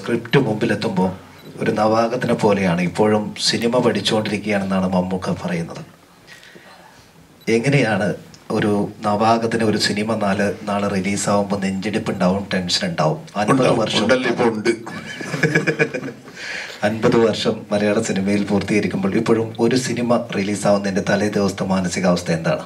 Script മുമ്പിലെത്തുമ്പോൾ ഒരു നവാഗതനെ പോലെയാണ് ഇപ്പോഴും സിനിമ പഠിച്ചുകൊണ്ടിരിക്കുകയാണെന്നാണ് മമ്മൂക്ക പറയുന്നത് എങ്ങനെയാണ് ഒരു നവാഗതന് ഒരു സിനിമ നാല് നാളെ റിലീസാവുമ്പോൾ നെഞ്ചിടിപ്പ് ഉണ്ടാവും ടെൻഷൻ ഉണ്ടാവും അൻപത് ഉണ്ടാവും. വർഷം ഉണ്ടല്ലോ ഇപ്പൊ ഉണ്ട് അൻപത് വർഷം മലയാള സിനിമയിൽ പൂർത്തീകരിക്കുമ്പോൾ ഇപ്പോഴും ഒരു സിനിമ റിലീസാവുന്നതിന്റെ തലേ ദിവസത്തെ മാനസികാവസ്ഥ എന്താണ്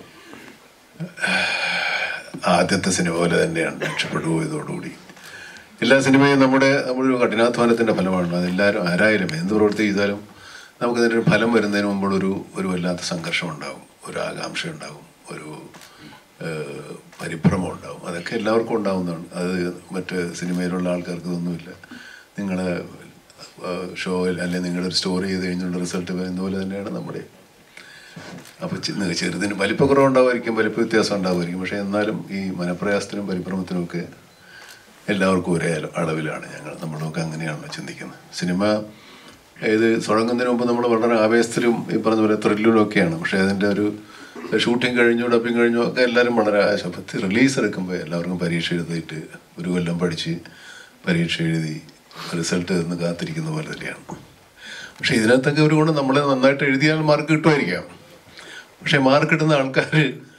ആദ്യത്തെ സിനിമ പോലെ തന്നെയാണ് രക്ഷപ്പെട്ടു പോയതോടുകൂടി എല്ലാ സിനിമയും നമ്മുടെ നമ്മുടെ കഠിനാധ്വാനത്തിന്റെ ഫലമാണ് അതെല്ലാവരും ആരായാലും എന്ത് പ്രവൃത്തി ചെയ്താലും നമുക്ക് ഇതിൻ്റെ ഒരു ഫലം വരുന്നതിന് മുമ്പ് ഒരു ഒരു വല്ലാത്ത സംഘർഷം ഉണ്ടാവും ഒരു ആകാംക്ഷ ഉണ്ടാവും ഒരു ഏഹ്, പരിഭ്രമം ഉണ്ടാവും അതൊക്കെ എല്ലാവർക്കും ഉണ്ടാവുന്നതാണ് അത് മറ്റ് സിനിമയിലുള്ള ആൾക്കാർക്ക് ഇതൊന്നുമില്ല നിങ്ങളെ ഷോയിൽ അല്ലെങ്കിൽ നിങ്ങളുടെ ഒരു സ്റ്റോറി ചെയ്ത് കഴിഞ്ഞുള്ള റിസൾട്ട് വരുന്ന പോലെ തന്നെയാണ് നമ്മുടെ അപ്പോൾ ചെറുതിന് വലിപ്പക്കുറവ് ഉണ്ടാവുമായിരിക്കും വലിപ്പ വ്യത്യാസം ഉണ്ടാവുമായിരിക്കും പക്ഷേ എന്നാലും ഈ മനപ്രയാസത്തിനും പരിഭ്രമത്തിനും ഒക്കെ എല്ലാവർക്കും ഒരേ അള- അളവിലാണ് ഞങ്ങൾ നമ്മളൊക്കെ അങ്ങനെയാണല്ലോ ചിന്തിക്കുന്നത് സിനിമ ഇത് തുടങ്ങുന്നതിന് മുമ്പ് നമ്മൾ വളരെ ആവേശത്തിലും ഈ പറഞ്ഞ പോലെ ത്രില്ലിലും ഒക്കെയാണ് പക്ഷേ അതിൻ്റെ ഒരു ഷൂട്ടിംഗ് കഴിഞ്ഞു ഡബിങ് കഴിഞ്ഞു ഒക്കെ എല്ലാവരും വളരെ ആശപ്പത്തി റിലീസ് എടുക്കുമ്പോൾ എല്ലാവർക്കും പരീക്ഷ എഴുതിയിട്ട് ഒരു കൊല്ലം പഠിച്ച് പരീക്ഷ എഴുതി റിസൾട്ട് എന്ന് കാത്തിരിക്കുന്ന പോലെ തന്നെയാണ് പക്ഷേ ഇതിനകത്തൊക്കെ ഒരു ഗുണം നമ്മളെ നന്നായിട്ട് എഴുതിയാൽ മാർക്ക് കിട്ടുമായിരിക്കാം പക്ഷെ മാർക്ക് കിട്ടുന്ന ആൾക്കാർ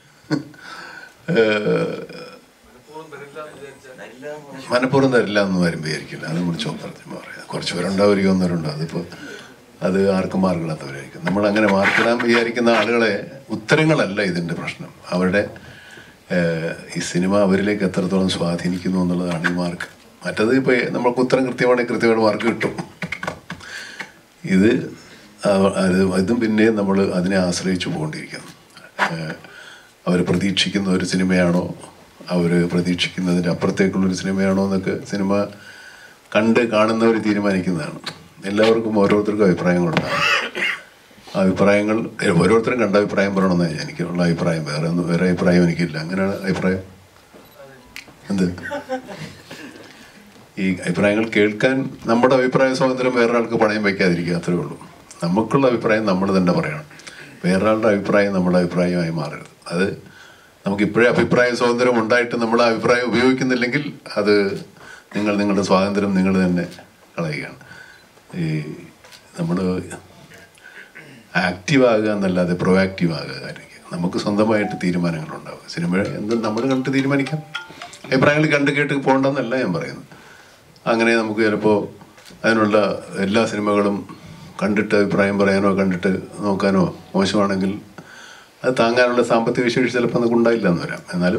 മനഃപൂർവ്വം തരില്ല എന്ന് വരും വിചാരിക്കില്ല അത് നമ്മൾ ചോപ്പറത്തി പറയാം കുറച്ച് പേരുണ്ടാവുമായിരിക്കും ഒന്നരുണ്ടോ അതിപ്പോൾ അത് ആർക്കും മാർക്ക് ഇടാത്തവരായിരിക്കും നമ്മൾ അങ്ങനെ മാർക്ക് ഇടാൻ വിചാരിക്കുന്ന ആളുകളെ ഉത്തരങ്ങളല്ല ഇതിൻ്റെ പ്രശ്നം അവരുടെ ഏഹ്, ഈ സിനിമ അവരിലേക്ക് എത്രത്തോളം സ്വാധീനിക്കുന്നു എന്നുള്ളതാണ് ഈ മാർക്ക് മറ്റത് ഇപ്പോൾ നമുക്ക് ഉത്തരം കൃത്യമാണെങ്കിൽ കൃത്യമായിട്ട് മാർക്ക് കിട്ടും ഇത് അവ- അത് ഇതും പിന്നെയും നമ്മൾ അതിനെ ആശ്രയിച്ചു പോകൊണ്ടിരിക്കുന്നു അവർ പ്രതീക്ഷിക്കുന്ന ഒരു സിനിമയാണോ അവർ പ്രതീക്ഷിക്കുന്നതിൻ്റെ അപ്പുറത്തേക്കുള്ളൊരു സിനിമയാണോ എന്നൊക്കെ സിനിമ കണ്ട് കാണുന്നവർ തീരുമാനിക്കുന്നതാണ് എല്ലാവർക്കും ഓരോരുത്തർക്കും അഭിപ്രായങ്ങളുണ്ടാകും ആ അഭിപ്രായങ്ങൾ ഏ, ഓരോരുത്തരും കണ്ട അഭിപ്രായം പറയണമെന്ന് എനിക്കുള്ള അഭിപ്രായം വേറെ ഒന്നും വേറെ അഭിപ്രായം എനിക്കില്ല അങ്ങനെയാണ് അഭിപ്രായം എന്ത് ഈ അഭിപ്രായങ്ങൾ കേൾക്കാൻ നമ്മുടെ അഭിപ്രായ സ്വാതന്ത്ര്യം വേറൊരാൾക്ക് പണയം വയ്ക്കാതിരിക്കുക അത്രേ ഉള്ളൂ നമുക്കുള്ള അഭിപ്രായം നമ്മൾ തന്നെ പറയണം വേറൊരാളുടെ അഭിപ്രായം നമ്മുടെ അഭിപ്രായമായി മാറരുത് അത് നമുക്ക് ഇപ്പോഴേ അഭിപ്രായ സ്വാതന്ത്ര്യം ഉണ്ടായിട്ട് നമ്മൾ ആ അഭിപ്രായം ഉപയോഗിക്കുന്നില്ലെങ്കിൽ അത് നിങ്ങൾ നിങ്ങളുടെ സ്വാതന്ത്ര്യം നിങ്ങൾ തന്നെ കളയുകയാണ് ഈ നമ്മൾ ആക്റ്റീവ് ആകുക എന്നല്ലാതെ പ്രൊആക്റ്റീവ് ആകുക കാര്യം നമുക്ക് സ്വന്തമായിട്ട് തീരുമാനങ്ങൾ ഉണ്ടാവുക സിനിമ എന്തും നമ്മൾ കണ്ട് തീരുമാനിക്കാം അഭിപ്രായങ്ങൾ കണ്ട് കേട്ട് പോകണ്ടെന്നല്ല ഞാൻ പറയുന്നത് അങ്ങനെ നമുക്ക് ചിലപ്പോൾ അതിനുള്ള എല്ലാ സിനിമകളും കണ്ടിട്ട് അഭിപ്രായം പറയാനോ കണ്ടിട്ട് നോക്കാനോ മോശമാണെങ്കിൽ അത് താങ്ങാനുള്ള സാമ്പത്തിക ശേഷി ചിലപ്പോൾ നമുക്ക് ഉണ്ടായില്ല എന്ന് വരാം എന്നാലും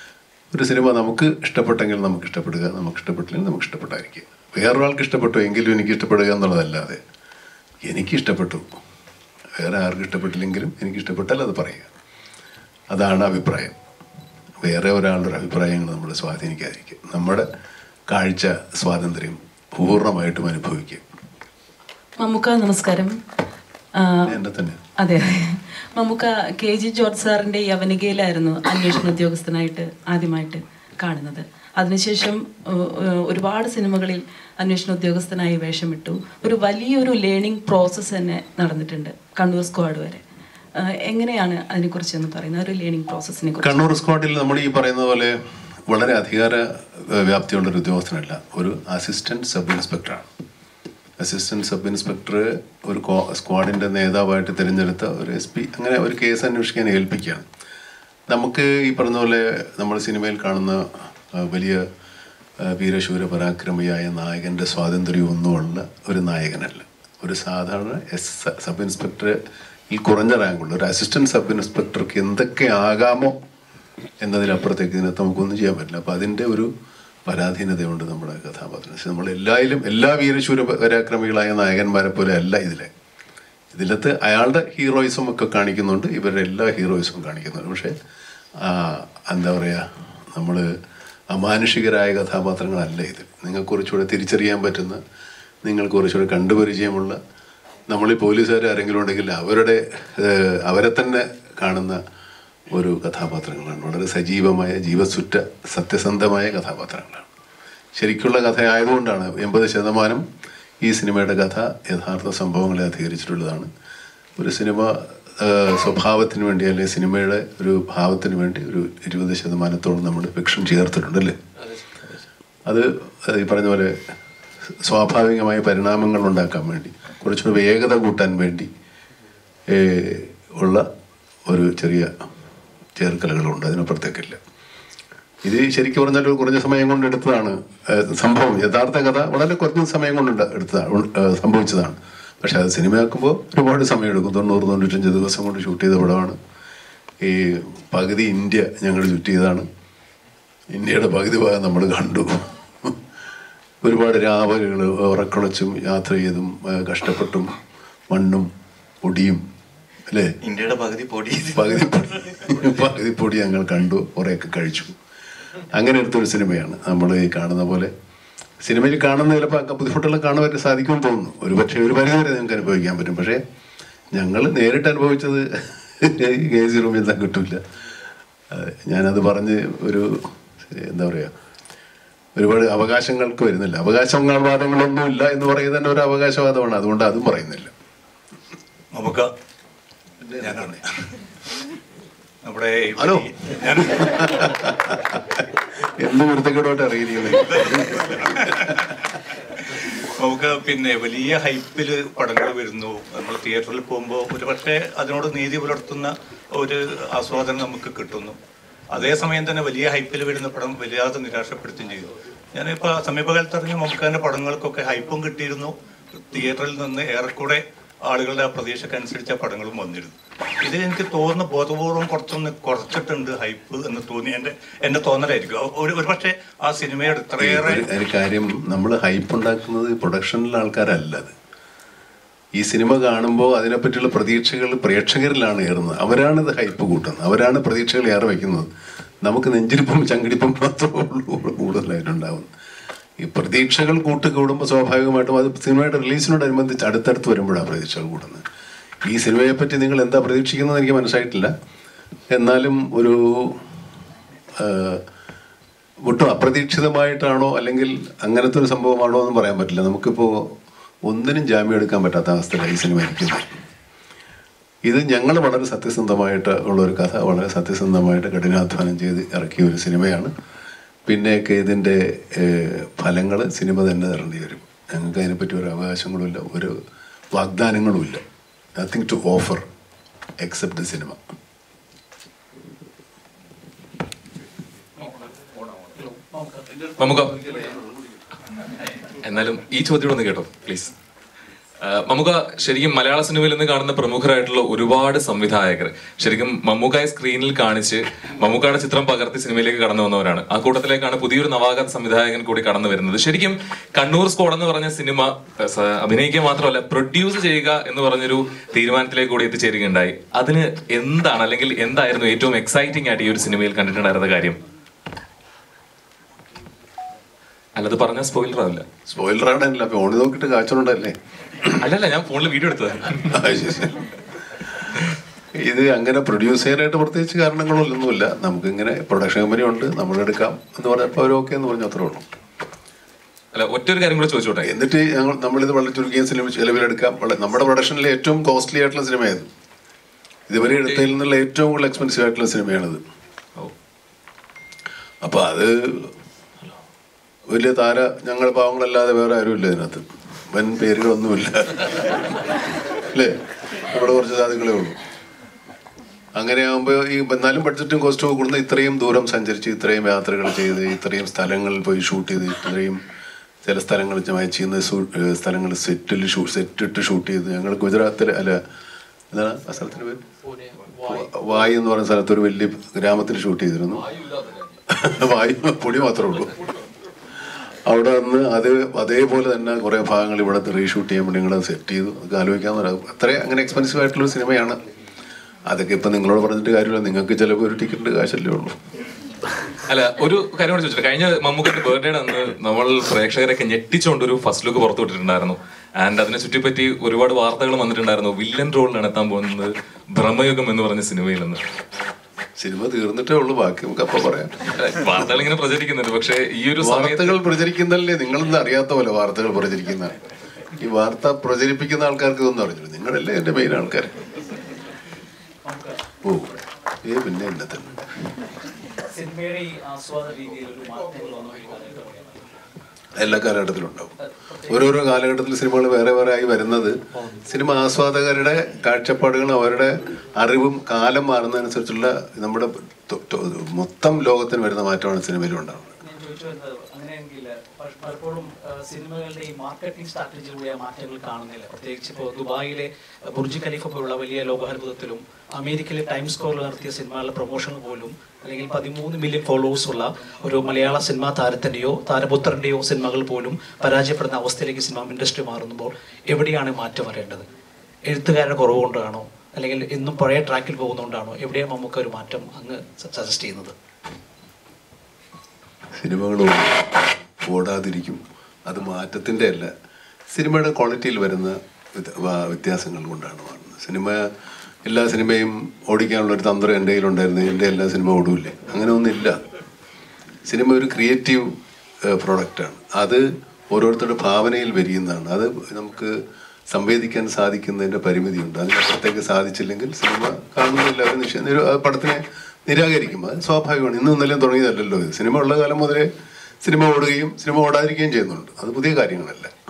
ഒരു സിനിമ നമുക്ക് ഇഷ്ടപ്പെട്ടെങ്കിൽ നമുക്ക് ഇഷ്ടപ്പെടുക നമുക്ക് ഇഷ്ടപ്പെട്ടില്ലെങ്കിൽ നമുക്ക് ഇഷ്ടപ്പെട്ടായിരിക്കും വേറൊരാൾക്ക് ഇഷ്ടപ്പെട്ടു എങ്കിലും എനിക്ക് ഇഷ്ടപ്പെടുക എന്നുള്ളതല്ലാതെ എനിക്ക് ഇഷ്ടപ്പെട്ടു വേറെ ആർക്കും ഇഷ്ടപ്പെട്ടില്ലെങ്കിലും എനിക്ക് ഇഷ്ടപ്പെട്ടാൽ അത് പറയുക അതാണ് അഭിപ്രായം വേറെ ഒരാളുടെ ഒരു അഭിപ്രായങ്ങൾ നമ്മൾ സ്വാധീനിക്കാതിരിക്കും നമ്മുടെ കാഴ്ച സ്വാതന്ത്ര്യം പൂർണ്ണമായിട്ടും അനുഭവിക്കുക മമ്മൂക്ക നമസ്കാരം ആ, എന്നെ തന്നെ അതെ മമ്മൂക്ക കെ ജി ജോർജ് സാറിന്റെ യവനികയിലായിരുന്നു അന്വേഷണ ഉദ്യോഗസ്ഥനായിട്ട് ആദ്യമായിട്ട് കാണുന്നത് അതിനുശേഷം ഏഹ്, ഏഹ്, ഒരുപാട് സിനിമകളിൽ അന്വേഷണ ഉദ്യോഗസ്ഥനായി വേഷമിട്ടു ഒരു വലിയൊരു ലേണിംഗ് പ്രോസസ്സ് തന്നെ നടന്നിട്ടുണ്ട് കണ്ണൂർ സ്ക്വാഡ് വരെ ഏഹ്, എങ്ങനെയാണ് അതിനെക്കുറിച്ച് എന്ന് പറയുന്നത് ഒരു ലേണിംഗ് പ്രോസസ്സിനെ കുറിച്ച് കണ്ണൂർ സ്ക്വാഡിൽ നമ്മൾ ഈ പറയുന്ന പോലെ വളരെ അധികാര ഏഹ്, വ്യാപ്തിയുള്ള ഒരു ഉദ്യോഗസ്ഥനല്ല ഒരു അസിസ്റ്റന്റ് സബ് ഇൻസ്പെക്ടറാണ് അസിസ്റ്റന്റ് സബ് ഇൻസ്പെക്ടർ ഒരു കോ- സ്ക്വാഡിന്റെ നേതാവായിട്ട് തിരഞ്ഞെടുത്ത ഒരു എസ് പി അങ്ങനെ ഒരു കേസ് അന്വേഷിക്കാൻ ഏൽപ്പിക്കുകയാണ് നമുക്ക് ഈ പറഞ്ഞ പോലെ നമ്മൾ സിനിമയിൽ കാണുന്ന ആ, വലിയ ആ, വീരശൂര പരാക്രമിയായ നായകന്റെ സ്വാതന്ത്ര്യമൊന്നുമുള്ള ഒരു നായകനല്ല ഒരു സാധാരണ എസ് സബ് ഇൻസ്പെക്ടറിൽ കുറഞ്ഞ റാങ്കുള്ള ഒരു അസിസ്റ്റന്റ് സബ് ഇൻസ്പെക്ടർക്ക് എന്തൊക്കെ ആകാമോ എന്നതിനപ്പുറത്തേക്ക് ഇതിനകത്ത് നമുക്കൊന്നും ചെയ്യാൻ പറ്റില്ല അപ്പം അതിൻ്റെ ഒരു പരാധീനതയുണ്ട് നമ്മുടെ കഥാപാത്രം പക്ഷെ നമ്മൾ എല്ലായാലും എല്ലാ വീരശൂര പരാക്രമികളായ നായകന്മാരെ പോലെ അല്ല ഇതിലെ ഇതിലത്ത് അയാളുടെ ഹീറോയിസം ഒക്കെ കാണിക്കുന്നുണ്ട് ഇവരുടെ എല്ലാ ഹീറോയിസും കാണിക്കുന്നുണ്ട് പക്ഷേ ആ, എന്താ പറയുക നമ്മൾ അമാനുഷികരായ കഥാപാത്രങ്ങളല്ല ഇത് നിങ്ങൾക്ക് കുറച്ചുകൂടെ തിരിച്ചറിയാൻ പറ്റുന്ന നിങ്ങൾക്ക് കുറച്ചുകൂടെ കണ്ടുപരിചയമുള്ള നമ്മൾ ഈ പോലീസുകാർ ആരെങ്കിലും ഉണ്ടെങ്കിൽ അവരുടെ ഏഹ്, അവരെ തന്നെ കാണുന്ന ഒരു കഥാപാത്രങ്ങളാണ് വളരെ സജീവമായ ജീവസുറ്റ സത്യസന്ധമായ കഥാപാത്രങ്ങളാണ് ശരിക്കുള്ള കഥ ആയതുകൊണ്ടാണ് എൺപത് ശതമാനം ഈ സിനിമയുടെ കഥ യഥാർത്ഥ സംഭവങ്ങളെ അധികരിച്ചിട്ടുള്ളതാണ് ഒരു സിനിമ ആ, സ്വഭാവത്തിന് വേണ്ടി അല്ലെങ്കിൽ സിനിമയുടെ ഒരു ഭാവത്തിന് വേണ്ടി ഒരു ഇരുപത് ശതമാനത്തോളം നമ്മൾ ഫിക്ഷൻ ചേർത്തിട്ടുണ്ട് അല്ലേ അത് ഈ പറഞ്ഞ പോലെ സ്വാഭാവികമായ പരിണാമങ്ങൾ ഉണ്ടാക്കാൻ വേണ്ടി കുറച്ചുകൂടി വേഗത കൂട്ടാൻ വേണ്ടി ഏഹ്, ഉള്ള ഒരു ചെറിയ ചേർക്കലുകളുണ്ട് അതിനപ്പുറത്തേക്കില്ല ഇത് ശരിക്കും പറഞ്ഞാൽ ഒരു കുറഞ്ഞ സമയം കൊണ്ട് എടുത്തതാണ് ഏഹ്, സംഭവം യഥാർത്ഥ കഥ വളരെ കുറഞ്ഞ സമയം കൊണ്ട് ഉണ്ട് എടുത്തതാണ് ഉ- ഏഹ്, സംഭവിച്ചതാണ് പക്ഷെ അത് സിനിമയാക്കുമ്പോൾ ഒരുപാട് സമയം എടുക്കും തൊണ്ണൂറ് തൊണ്ണൂറ്റഞ്ച് ദിവസം കൊണ്ട് ഷൂട്ട് ചെയ്ത പടമാണ് ഈ പകുതി ഇന്ത്യ ഞങ്ങൾ ചുറ്റ് ചെയ്തതാണ് ഇന്ത്യയുടെ പകുതി ഭാഗം നമ്മൾ കണ്ടു ഒരുപാട് രാവലുകൾ ഉറക്കുളച്ചും യാത്ര ചെയ്തും ഏഹ്, കഷ്ടപ്പെട്ടും മണ്ണും പൊടിയും അല്ലേ ഇന്ത്യയുടെ പകുതി പൊടി പകുതി പൊടി പകുതി പൊടി ഞങ്ങൾ കണ്ടു കുറേയൊക്കെ കഴിച്ചു അങ്ങനെ എടുത്തൊരു സിനിമയാണ് നമ്മൾ ഈ കാണുന്ന പോലെ സിനിമയിൽ കാണുന്ന ചിലപ്പോൾ ബുദ്ധിമുട്ടുള്ള കാണാൻ പറ്റും സാധിക്കുമെന്ന് തോന്നുന്നു ഒരു പക്ഷേ ഒരു പരിധി വരെ നിങ്ങൾക്ക് അനുഭവിക്കാൻ പറ്റും പക്ഷേ ഞങ്ങൾ നേരിട്ട് അനുഭവിച്ചത് എ സി റൂമിൽ നിന്ന് കിട്ടില്ല ഞാനത് പറഞ്ഞ് ഒരു എന്താ പറയുക ഒരുപാട് അവകാശങ്ങൾക്ക് വരുന്നില്ല അവകാശവാദങ്ങളൊന്നും ഇല്ല എന്ന് പറയുന്നത് തന്നെ ഒരു അവകാശവാദമാണ് അതുകൊണ്ട് അതും പറയുന്നില്ല നമുക്ക് ഞാനാണ് നമ്മുടെ ഈ- ഹലോ. ഞാൻ എന്ത് വൃത്തികേടോട്ട് അറിയിരിക്കുന്നത് നമുക്ക് പിന്നെ വലിയ ഹൈപ്പിൽ പടങ്ങൾ വരുന്നു നമ്മൾ തിയേറ്ററിൽ പോകുമ്പോൾ ഒരു പക്ഷേ അതിനോട് നീതി പുലർത്തുന്ന ഒരു ആസ്വാദനം നമുക്ക് കിട്ടുന്നു അതേസമയം തന്നെ വലിയ ഹൈപ്പിൽ വരുന്ന പടം വല്ലാതെ നിരാശപ്പെടുത്തുകയും ചെയ്തു ഞാനിപ്പോൾ സമീപകാലത്ത് അറിഞ്ഞ മമ്മൂക്കാൻ്റെ പടങ്ങൾക്കൊക്കെ ഹൈപ്പും കിട്ടിയിരുന്നു തിയേറ്ററിൽ നിന്ന് ഏറെക്കൂടെ ആളുകളുടെ ആ പ്രതീക്ഷക്കനുസരിച്ച് ആ പടങ്ങളും വന്നിരുന്നു ഇത് എനിക്ക് തോന്നുന്നു ബോധപൂർവം കുറച്ചൊന്ന് കുറച്ചിട്ടുണ്ട് ഹൈപ്പ് എന്ന് തോന്നി എൻ്റെ എൻ്റെ തോന്നലായിരിക്കും ഒരു ഒരു പക്ഷേ ആ സിനിമയുടെ ഇത്രയേറെ ഒരു- ഒരു കാര്യം നമ്മൾ ഹൈപ്പ് ഉണ്ടാക്കുന്നത് പ്രൊഡക്ഷനിലെ ആൾക്കാരല്ല അത് ഈ സിനിമ കാണുമ്പോൾ അതിനെപ്പറ്റിയുള്ള പ്രതീക്ഷകൾ പ്രേക്ഷകരിലാണ് ഏറുന്നത് അവരാണ് ഇത് ഹൈപ്പ് കൂട്ടുന്നത് അവരാണ് പ്രതീക്ഷകൾ ഏറെ വയ്ക്കുന്നത് നമുക്ക് നെഞ്ചിരിപ്പും ചങ്കിടിപ്പും മാത്രമേ ഉള്ളൂ കൂടുതലായിട്ടുണ്ടാവുന്നത് ഈ പ്രതീക്ഷകൾ കൂട്ട് കൂടുമ്പോൾ സ്വാഭാവികമായിട്ടും അത് സിനിമയുടെ റിലീസിനോടനുബന്ധിച്ച് അടുത്തടുത്ത് വരുമ്പോഴാണ് പ്രതീക്ഷകൾ കൂടുന്നത് ഈ സിനിമയെ പറ്റി നിങ്ങൾ എന്താ പ്രതീക്ഷിക്കുന്നത് എനിക്ക് മനസ്സിലായിട്ടില്ല എന്നാലും ഒരു ആഹ്, ഒട്ടും അപ്രതീക്ഷിതമായിട്ടാണോ അല്ലെങ്കിൽ അങ്ങനത്തെ ഒരു സംഭവമാണോ എന്ന് പറയാൻ പറ്റില്ല നമുക്കിപ്പോൾ ഒന്നിനും ജാമ്യം എടുക്കാൻ പറ്റാത്ത അവസ്ഥയിലാണ് ഈ സിനിമ ഇരിക്കുന്നത് ഇത് ഞങ്ങൾ വളരെ സത്യസന്ധമായിട്ട് ഉള്ള ഒരു കഥ വളരെ സത്യസന്ധമായിട്ട് കഠിനാധ്വാനം ചെയ്ത് ഇറക്കിയ ഒരു സിനിമയാണ് പിന്നെയൊക്കെ ഇതിൻ്റെ ഫലങ്ങൾ സിനിമ തന്നെ തരേണ്ടി വരും ഞങ്ങൾക്ക് അതിനെപ്പറ്റി ഒരു അവകാശങ്ങളുമില്ല ഒരു വാഗ്ദാനങ്ങളുമില്ല nothing to offer except cinema നമുക്ക് എന്നാലും ഈ ചോദ്യം ഒന്ന് കേട്ടോ പ്ലീസ് മമ്മൂക്ക ശരിക്കും മലയാള സിനിമയിൽ നിന്ന് കാണുന്ന പ്രമുഖരായിട്ടുള്ള ഒരുപാട് സംവിധായകർ ശരിക്കും മമ്മൂക്കായ സ്ക്രീനിൽ കാണിച്ച് മമ്മൂക്കയുടെ ചിത്രം പകർത്തി സിനിമയിലേക്ക് കടന്നു വന്നവരാണ് ആ കൂട്ടത്തിലേക്കാണ് പുതിയൊരു നവാഗത സംവിധായകൻ കൂടി കടന്നു വരുന്നത് ശരിക്കും കണ്ണൂർ സ്ക്വാഡ് എന്ന് പറഞ്ഞ സിനിമ ഏഹ്, സ- അഭിനയിക്കുക മാത്രമല്ല പ്രൊഡ്യൂസ് ചെയ്യുക എന്ന് പറഞ്ഞൊരു തീരുമാനത്തിലേക്ക് കൂടി എത്തിച്ചേരുകയുണ്ടായി അതിന് എന്താണ് അല്ലെങ്കിൽ എന്തായിരുന്നു ഏറ്റവും എക്സൈറ്റിംഗ് ആയിട്ട് ഈ ഒരു സിനിമയിൽ കണ്ടിട്ടുണ്ടായിരുന്ന കാര്യം അല്ലത് പറഞ്ഞ സ്പോയിലർ ആവില്ല സ്പോയിലറാണല്ല ഫോണിൽ നോക്കിയിട്ട് കാച്ചോണ്ടല്ലേ അല്ലല്ല ഞാൻ ഫോണിൽ വീഡിയോ എടുത്തത് ആ, ശരി, ശരി. ഇത് അങ്ങനെ പ്രൊഡ്യൂസ് ചെയ്യാനായിട്ട് പ്രത്യേകിച്ച് കാരണങ്ങളൊന്നുമില്ല നമുക്കിങ്ങനെ പ്രൊഡക്ഷൻ കമ്പനി ഉണ്ട് നമ്മളെടുക്കാം എന്ന് പറഞ്ഞപ്പോൾ അവർ ഓക്കെ എന്ന് പറഞ്ഞു അത്രേ ഉള്ളൂ അല്ല ഒറ്റ ഒരു കാര്യം കൂടെ ചോദിച്ചോട്ടെ എന്നിട്ട് ഞങ്ങൾ നമ്മളിത് വളരെ ചുരുക്കിയ സിനിമ ചിലവിലെടുക്കാം വളരെ- നമ്മുടെ പ്രൊഡക്ഷനിലെ ഏറ്റവും കോസ്റ്റ്ലി ആയിട്ടുള്ള സിനിമയായത് ഇതുവരെ എടുത്തതിൽ നിന്നുള്ള ഏറ്റവും കൂടുതൽ എക്സ്പെൻസീവ് ആയിട്ടുള്ള സിനിമയാണിത് ഓ. അപ്പൊ അത് വലിയ താര ഞങ്ങൾ പാവങ്ങളല്ലാതെ വേറെ ആരുമില്ല ഇതിനകത്ത് വൻ പേരുകളൊന്നുമില്ല അല്ലേ ഇവിടെ കുറച്ച് സാധുക്കളേ ഉള്ളൂ അങ്ങനെ ആകുമ്പോൾ ഈ എന്നാലും ബഡ്ജറ്റും കോസ്റ്റും കൂടുന്ന ഇത്രയും ദൂരം സഞ്ചരിച്ച് ഇത്രയും യാത്രകൾ ചെയ്ത് ഇത്രയും സ്ഥലങ്ങളിൽ പോയി ഷൂട്ട് ചെയ്ത് ഇത്രയും ചില സ്ഥലങ്ങൾ ചെയ്യുന്ന സ്ഥലങ്ങൾ സെറ്റിൽ ഷൂ സെറ്റിട്ട് ഷൂട്ട് ചെയ്ത് ഞങ്ങൾ ഗുജറാത്തിൽ അല്ല എന്താണ് ആ സ്ഥലത്തിന് പേര് വായു എന്ന് പറയുന്ന സ്ഥലത്ത് ഒരു വലിയ ഗ്രാമത്തിൽ ഷൂട്ട് ചെയ്തിരുന്നു വായു പൊടി മാത്രമേ ഉള്ളൂ അവിടെ നിന്ന് അത് അതേപോലെ തന്നെ കുറേ ഭാഗങ്ങൾ ഇവിടെ റീഷൂട്ട് ചെയ്യാൻ വേണ്ടി നിങ്ങളത് സെറ്റ് ചെയ്തു അതൊക്കെ ആലോചിക്കാവുന്ന അത്രയും അങ്ങനെ എക്സ്പെൻസീവ് ആയിട്ടുള്ള സിനിമയാണ് അതൊക്കെ ഇപ്പം നിങ്ങളോട് പറഞ്ഞിട്ട് കാര്യമില്ല നിങ്ങൾക്ക് ചിലപ്പോൾ ഒരു ടിക്കറ്റ് കാശല്ലേ ഉള്ളൂ അല്ല ഒരു കാര്യം കൂടെ ചോദിച്ചിട്ട് കഴിഞ്ഞ മമ്മൂക്കന്റെ ബർത്ത്ഡേയുടെ അന്ന് നമ്മൾ പ്രേക്ഷകരൊക്കെ ഞെട്ടിച്ചുകൊണ്ട് ഒരു ഫസ്റ്റ് ലുക്ക് പുറത്തു വിട്ടിട്ടുണ്ടായിരുന്നു ആൻഡ് അതിനെ ചുറ്റിപ്പറ്റി ഒരുപാട് വാർത്തകൾ വന്നിട്ടുണ്ടായിരുന്നു വില്ലൻ റോളിലാണ് എത്താൻ പോകുന്നത് ബ്രഹ്മയുഗം എന്ന് പറഞ്ഞ സിനിമയിൽ നിന്ന് സിനിമ തീർന്നിട്ടേ ഉള്ളൂ ബാക്കി നമുക്ക് അപ്പം പറയാം വാർത്തകൾ ഇങ്ങനെ പ്രചരിക്കുന്നുണ്ട് പക്ഷേ ഈ ഒരു സമയത്ത് വാർത്തകൾ പ്രചരിക്കുന്നല്ലേ നിങ്ങളൊന്നും അറിയാത്ത പോലെ വാർത്തകൾ പ്രചരിക്കുന്ന ഈ വാർത്ത പ്രചരിപ്പിക്കുന്ന ആൾക്കാർക്ക് ഇതൊന്നും അറിഞ്ഞില്ല നിങ്ങളല്ലേ എൻ്റെ മെയിൻ ആൾക്കാർ ഓ ഏ പിന്നെ എന്നെ തന്നെ സിനിമയുടെ ഈ ആസ്വാദ രീതിയിൽ ഒരു മാറ്റങ്ങൾ വന്നു എല്ലാ കാലഘട്ടത്തിലും ഉണ്ടാവും ഓരോരോ കാലഘട്ടത്തിൽ സിനിമകൾ വേറെ വേറെ ആയി വരുന്നത് സിനിമ ആസ്വാദകരുടെ കാഴ്ചപ്പാടുകളും അവരുടെ അറിവും കാലം മാറുന്നതനുസരിച്ചുള്ള നമ്മുടെ തൊ- തൊ- മൊത്തം ലോകത്തിന് വരുന്ന മാറ്റമാണ് സിനിമയിലും ഉണ്ടാവുന്നത് ഞാൻ ചോദിച്ചു വരുന്നത് അങ്ങനെയെങ്കിൽ പ- പലപ്പോഴും ആ, സിനിമകളുടെ ഈ മാർക്കറ്റിംഗ് സ്ട്രാറ്റജിയിലൂടെ ആ മാറ്റങ്ങൾ കാണുന്നില്ല പ്രത്യേകിച്ച് ഇപ്പോൾ ദുബായിലെ ആ, ബുർജ് ഖലീഫ പോലുള്ള വലിയ ലോകാത്ഭുതത്തിലും അമേരിക്കയിലെ ടൈംസ് സ്കോറിൽ നടത്തിയ സിനിമകളുടെ പ്രൊമോഷൻ പോലും അല്ലെങ്കിൽ പതിമൂന്ന് മില്യൺ ഫോളോവേഴ്സ് ഉള്ള ഒരു മലയാള സിനിമാ താരത്തിൻ്റെയോ താരപുത്രൻ്റെയോ സിനിമകൾ പോലും പരാജയപ്പെടുന്ന അവസ്ഥയിലേക്ക് സിനിമ ഇൻഡസ്ട്രി മാറുമ്പോൾ എവിടെയാണ് മാറ്റം വരേണ്ടത് എഴുത്തുകാരുടെ കുറവ് കൊണ്ടാണോ അല്ലെങ്കിൽ എന്നും പഴയ ട്രാക്കിൽ പോകുന്നതുകൊണ്ടാണോ എവിടെയാണ് നമുക്ക് ഒരു മാറ്റം അങ്ങ് സജസ്റ്റ് ചെയ്യുന്നത് സിനിമകൾ ഓടാതിരിക്കും അത് മാറ്റത്തിൻ്റെ അല്ല സിനിമയുടെ ക്വാളിറ്റിയിൽ വരുന്ന വ്യത്യ- വ- വ്യത്യാസങ്ങൾ കൊണ്ടാണ് മാറുന്നത് സിനിമ എല്ലാ സിനിമയും ഓടിക്കാനുള്ള ഒരു തന്ത്രം എൻ്റെ കയ്യിലുണ്ടായിരുന്നു എൻ്റെ എല്ലാ സിനിമ ഓടൂല്ലേ അങ്ങനെ ഒന്നുമില്ല സിനിമ ഒരു ക്രിയേറ്റീവ് പ്രോഡക്റ്റാണ് അത് ഓരോരുത്തരുടെ ഭാവനയിൽ വരിയുന്നതാണ് അത് നമുക്ക് സംവേദിക്കാൻ സാധിക്കുന്നതിൻ്റെ പരിമിതിയുണ്ട് അതിനപ്പുറത്തേക്ക് സാധിച്ചില്ലെങ്കിൽ സിനിമ കാണുന്നില്ല അവർ നിഷേ നിര- ആ പടത്തിനെ നിരാകരിക്കും അത് സ്വാഭാവികമാണ് ഇന്നും ഇന്നലെയും തുടങ്ങിയതല്ലല്ലോ ഇത് സിനിമ ഉള്ള കാലം മുതലേ സിനിമ ഓടുകയും സിനിമ ഓടാതിരിക്കുകയും ചെയ്യുന്നുണ്ട് അത് പുതിയ കാര്യങ്ങളല്ല